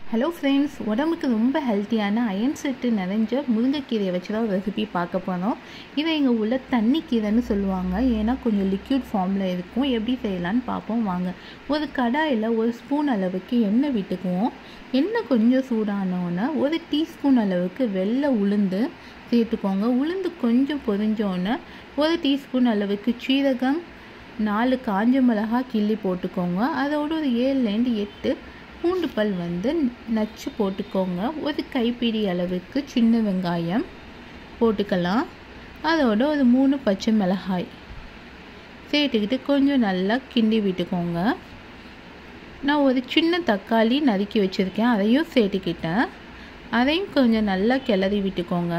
hello friends உடம்புக்கு ரொம்ப ஹெல்த்தியான அயன் சத்து நிறைஞ்ச முருங்கைக்கீரையை வச்சு தான் ஒரு ரெசிபி பார்க்க போனோம் இதை எங்கள் உள்ள தண்ணி கீரைன்னு சொல்லுவாங்க ஏன்னா கொஞ்சம் லிக்யூட் ஃபார்மில் இருக்கும் எப்படி செய்யலான்னு பார்ப்போம் வாங்க ஒரு கடாயில் ஒரு ஸ்பூன் அளவுக்கு எண்ணெய் விட்டுக்குவோம் எண்ணெய் கொஞ்சம் சூடானோன்னே ஒரு டீஸ்பூன் அளவுக்கு வெள்ளை உளுந்து சேர்த்துக்கோங்க உளுந்து கொஞ்சம் பொரிஞ்சோன்னே ஒரு டீஸ்பூன் அளவுக்கு சீரகம் நாலு காஞ்ச மிளகாய் கிள்ளி போட்டுக்கோங்க அதோட ஒரு ஏழுலேருந்து எட்டு பூண்டு பல் வந்து நச்சு போட்டுக்கோங்க ஒரு கைப்பிடி அளவுக்கு சின்ன வெங்காயம் போட்டுக்கலாம் அதோட ஒரு மூணு பச்சை மிளகாய் சேர்த்துக்கிட்டு கொஞ்சம் நல்லா கிண்டி விட்டுக்கோங்க நான் ஒரு சின்ன தக்காளி நறுக்கி வச்சுருக்கேன் அதையும் சேர்த்துக்கிட்டேன் அதையும் கொஞ்சம் நல்லா கிளறி விட்டுக்கோங்க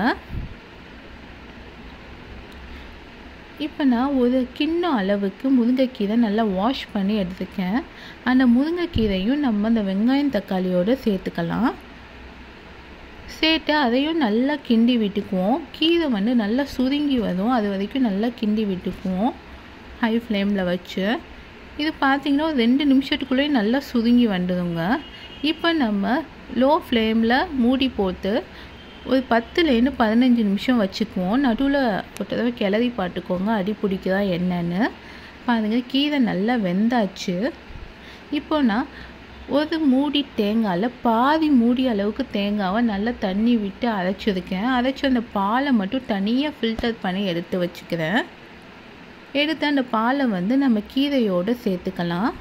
இப்போ நான் ஒரு கிண்ணம் அளவுக்கு முருங்கைக்கீரை நல்லா வாஷ் பண்ணி எடுத்துக்கேன் அந்த முருங்கைக்கீரையும் நம்ம அந்த வெங்காயம் தக்காளியோடு சேர்த்துக்கலாம் சேர்த்து அதையும் நல்லா கிண்டி விட்டுக்குவோம் கீரை வந்து நல்லா சுருங்கி வரும் அது வரைக்கும் நல்லா கிண்டி விட்டுக்குவோம் ஹை ஃப்ளேமில் வச்சு இது பார்த்திங்கன்னா ஒரு ரெண்டு நிமிஷத்துக்குள்ளேயே நல்லா சுருங்கி வந்துடுங்க இப்போ நம்ம லோ ஃப்ளேமில் மூடி போட்டு ஒரு பத்துலேருந்து பதினஞ்சு நிமிஷம் வச்சுக்குவோம் நடுவில் ஒரு தடவை கிளறி பார்த்துக்கோங்க அடி பிடிக்குதா என்னன்னு பாருங்கள் கீரை நல்லா வெந்தாச்சு இப்போ நான் ஒரு மூடி தேங்காயில் பாதி மூடி அளவுக்கு தேங்காவை நல்லா தண்ணி விட்டு அரைச்சிருக்கேன் அரைச்சி அந்த பாலை மட்டும் தனியாக ஃபில்டர் பண்ணி எடுத்து வச்சுக்கிறேன் எடுத்து அந்த பாலை வந்து நம்ம கீரையோடு சேர்த்துக்கலாம்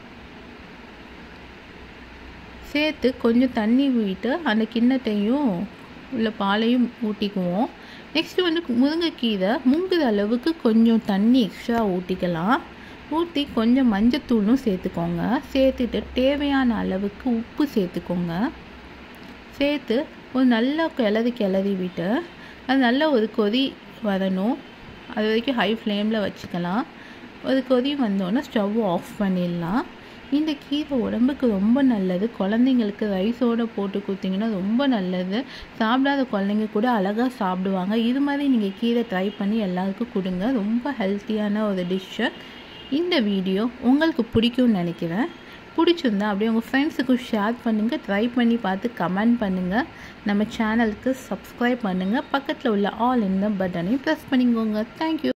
சேர்த்து கொஞ்சம் தண்ணி விட்டு அந்த கிண்ணத்தையும் உள்ள பாலையும் ஊற்றிக்குவோம் நெக்ஸ்ட்டு வந்து முருங்கைக்கீரை முங்குற அளவுக்கு கொஞ்சம் தண்ணி எக்ஸ்ட்ரா ஊற்றிக்கலாம் ஊற்றி கொஞ்சம் மஞ்சத்தூளும் சேர்த்துக்கோங்க சேர்த்துட்டு தேவையான அளவுக்கு உப்பு சேர்த்துக்கோங்க சேர்த்து ஒரு நல்லா கிளறி கிளறி விட்டு அது நல்லா ஒரு கொதி வரணும் அது வரைக்கும் ஹை ஃப்ளேமில் வச்சுக்கலாம் ஒரு கொதி வந்தோடனே ஸ்டவ் ஆஃப் பண்ணிடலாம் இந்த கீரை உடம்புக்கு ரொம்ப நல்லது குழந்தைங்களுக்கு ரைஸோடு போட்டு கொடுத்தீங்கன்னா ரொம்ப நல்லது சாப்பிடாத குழந்தைங்க கூட அழகாக சாப்பிடுவாங்க இது மாதிரி நீங்கள் கீரை ட்ரை பண்ணி எல்லாருக்கும் கொடுங்க ரொம்ப ஹெல்த்தியான ஒரு டிஷ்ஷு இந்த வீடியோ உங்களுக்கு பிடிக்கும்னு நினைக்கிறேன் பிடிச்சிருந்தா அப்படியே உங்கள் ஃப்ரெண்ட்ஸுக்கும் ஷேர் பண்ணுங்கள் ட்ரை பண்ணி பார்த்து கமெண்ட் பண்ணுங்கள் நம்ம சேனலுக்கு சப்ஸ்கிரைப் பண்ணுங்கள் பக்கத்தில் உள்ள ஆல் இந்த பட்டனையும் ப்ரெஸ் பண்ணிக்கோங்க தேங்க்யூ